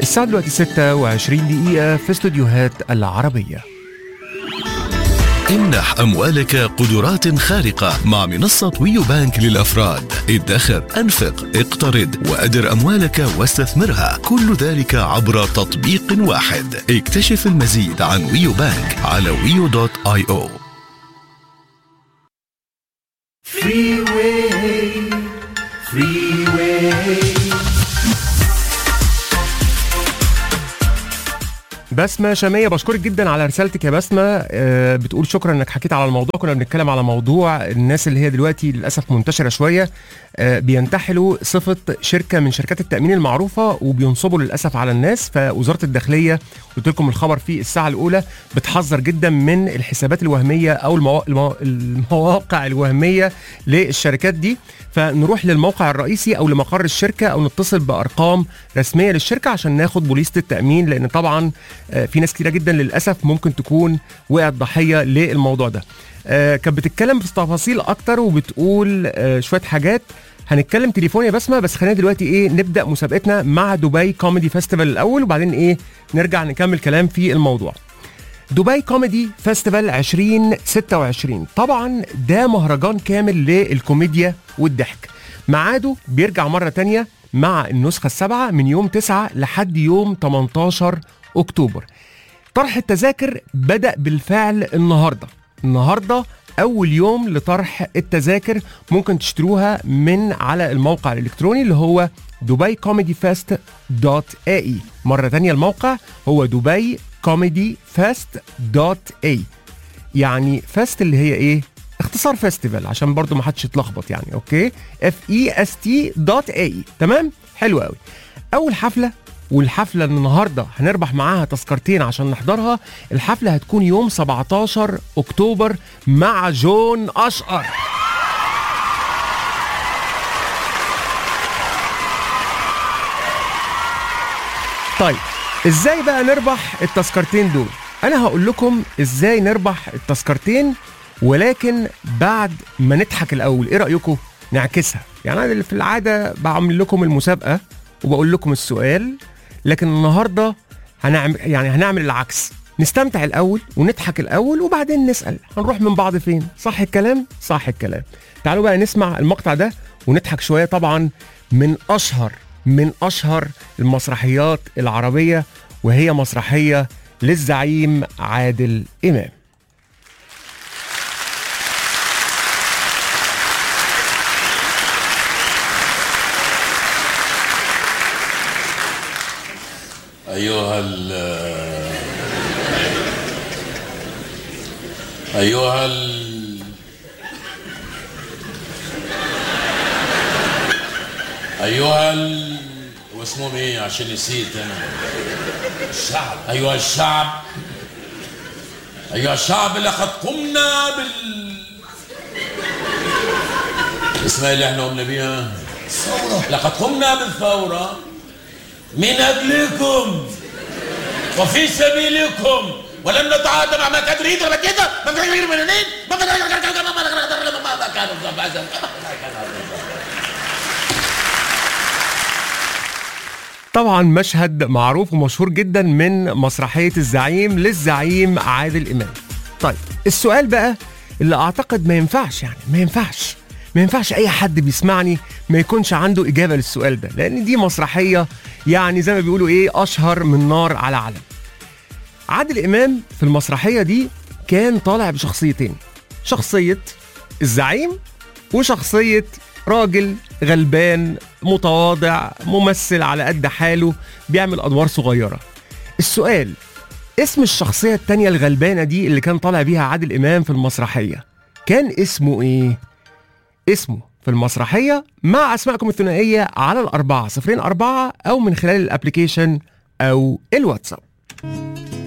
الساعة دلوقتي 26 دقيقة في استوديوهات العربية امنح أموالك قدرات خارقة مع منصة ويو بانك للأفراد ادخر أنفق اقترض وأدر أموالك واستثمرها كل ذلك عبر تطبيق واحد اكتشف المزيد عن ويو بانك على ويو دوت اي او بسمة شامية بشكرك جدا على رسالتك يا بسمة آه، بتقول شكرا انك حكيت على الموضوع كنا بنتكلم على موضوع الناس اللي هي دلوقتي للأسف منتشرة شوية آه، بينتحلوا صفة شركة من شركات التأمين المعروفة وبينصبوا للأسف على الناس فوزارة الداخلية قلت لكم الخبر في الساعة الأولى بتحذر جدا من الحسابات الوهمية أو الموا... الموا... المواقع الوهمية للشركات دي فنروح للموقع الرئيسي أو لمقر الشركة أو نتصل بأرقام رسمية للشركة عشان ناخد بوليسة التأمين لأن طبعا آه، في ناس كتيرة جدا للأسف ممكن تكون وقعت ضحية للموضوع ده آه، كانت بتتكلم في تفاصيل أكتر وبتقول آه، شوية حاجات هنتكلم تليفون يا بسمه بس خلينا دلوقتي ايه نبدا مسابقتنا مع دبي كوميدي فيستيفال الاول وبعدين ايه نرجع نكمل كلام في الموضوع دبي كوميدي فيستيفال 2026 طبعا ده مهرجان كامل للكوميديا والضحك ميعاده بيرجع مرة تانية مع النسخة السابعة من يوم 9 لحد يوم 18 أكتوبر طرح التذاكر بدأ بالفعل النهاردة النهاردة أول يوم لطرح التذاكر ممكن تشتروها من على الموقع الإلكتروني اللي هو دبي كوميدي فيست دوت اي مرة تانية الموقع هو دبي كوميدي فيست دوت اي يعني فيست اللي هي ايه اختصار فيستيفال عشان برضو ما حدش يتلخبط يعني اوكي اف اي اس تي دوت اي تمام حلو قوي اول حفله والحفله اللي النهارده هنربح معاها تذكرتين عشان نحضرها الحفله هتكون يوم 17 اكتوبر مع جون اشقر طيب ازاي بقى نربح التذكرتين دول انا هقول لكم ازاي نربح التذكرتين ولكن بعد ما نضحك الاول ايه رايكم نعكسها يعني انا في العاده بعمل لكم المسابقه وبقول لكم السؤال لكن النهارده هنعمل يعني هنعمل العكس نستمتع الاول ونضحك الاول وبعدين نسال هنروح من بعض فين صح الكلام صح الكلام تعالوا بقى نسمع المقطع ده ونضحك شويه طبعا من اشهر من اشهر المسرحيات العربيه وهي مسرحيه للزعيم عادل امام أيها ال أيها ال أيها ال واسمهم إيه عشان نسيت أنا الشعب أيها الشعب أيها الشعب لقد قمنا بال اسمها اللي احنا قمنا بيها ثورة لقد قمنا بالثورة من أجلكم وفي سبيلكم ولم نتعاطى مع ما كان يريد ولا كده ما كان يريد من منين ما كان يريد ما كان طبعا مشهد معروف ومشهور جدا من مسرحيه الزعيم للزعيم عادل امام طيب السؤال بقى اللي اعتقد ما ينفعش يعني ما ينفعش ما ينفعش اي حد بيسمعني ما يكونش عنده اجابه للسؤال ده لان دي مسرحيه يعني زي ما بيقولوا ايه اشهر من نار على علم عادل امام في المسرحيه دي كان طالع بشخصيتين شخصيه الزعيم وشخصيه راجل غلبان متواضع ممثل على قد حاله بيعمل ادوار صغيره السؤال اسم الشخصيه التانية الغلبانه دي اللي كان طالع بيها عادل امام في المسرحيه كان اسمه ايه اسمه في المسرحية مع أسمائكم الثنائية على الأربعة صفرين أربعة أو من خلال الأبليكيشن أو الواتساب